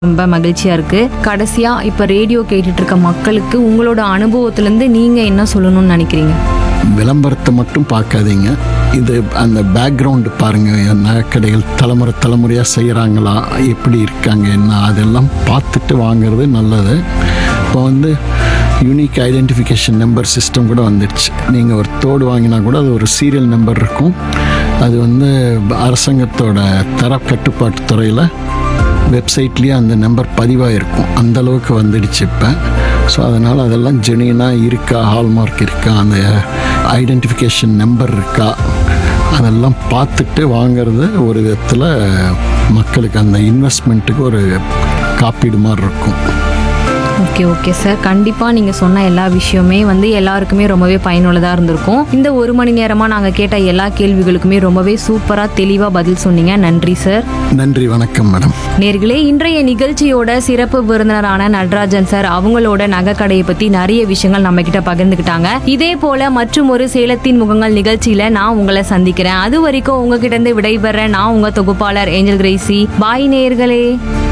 ரொம்ப மகிழ்ச்சியா இருக்கு கடைசியா இப்ப ரேடியோ கேட்டுட்டு இருக்க மக்களுக்கு உங்களோட அனுபவத்துல இருந்து நீங்க என்ன சொல்லணும்னு நினைக்கிறீங்க விளம்பரத்தை மட்டும் பார்க்காதீங்க இது அந்த பேக்ரவுண்டு பாருங்கள் நகைக்கடைகள் தலைமுறை தலைமுறையாக செய்கிறாங்களா எப்படி இருக்காங்க என்ன அதெல்லாம் பார்த்துட்டு வாங்குறது நல்லது இப்போ வந்து யூனிக் ஐடென்டிஃபிகேஷன் நம்பர் சிஸ்டம் கூட வந்துடுச்சு நீங்கள் ஒரு தோடு வாங்கினா கூட அது ஒரு சீரியல் நம்பர் இருக்கும் அது வந்து அரசாங்கத்தோட தர கட்டுப்பாட்டு துறையில் வெப்சைட்லேயே அந்த நம்பர் பதிவாக இருக்கும் அந்த அளவுக்கு வந்துடுச்சு இப்போ ஸோ அதனால் அதெல்லாம் ஜெனியனாக இருக்கா ஹால்மார்க் இருக்கா அந்த ஐடென்டிஃபிகேஷன் நம்பர் இருக்கா அதெல்லாம் பார்த்துட்டு வாங்குறது ஒரு விதத்தில் மக்களுக்கு அந்த இன்வெஸ்ட்மெண்ட்டுக்கு ஒரு காப்பீடு மாதிரி இருக்கும் ஓகே ஓகே சார் கண்டிப்பா நீங்க சொன்ன எல்லா விஷயமே வந்து எல்லாருக்குமே ரொம்பவே பயனுள்ளதா இருந்திருக்கும் இந்த ஒரு மணி நேரமா நாங்க கேட்ட எல்லா கேள்விகளுக்குமே ரொம்பவே சூப்பரா தெளிவா பதில் சொன்னீங்க நன்றி சார் நன்றி வணக்கம் மேடம் நேர்களே இன்றைய நிகழ்ச்சியோட சிறப்பு விருந்தினரான நடராஜன் சார் அவங்களோட நகைக்கடையை பத்தி நிறைய விஷயங்கள் நம்ம கிட்ட பகிர்ந்துக்கிட்டாங்க இதே போல மற்றும் ஒரு சேலத்தின் முகங்கள் நிகழ்ச்சியில நான் உங்களை சந்திக்கிறேன் அது வரைக்கும் உங்ககிட்ட இருந்து விடைபெற நான் உங்க தொகுப்பாளர் ஏஞ்சல் கிரேசி பாய் நேர்களே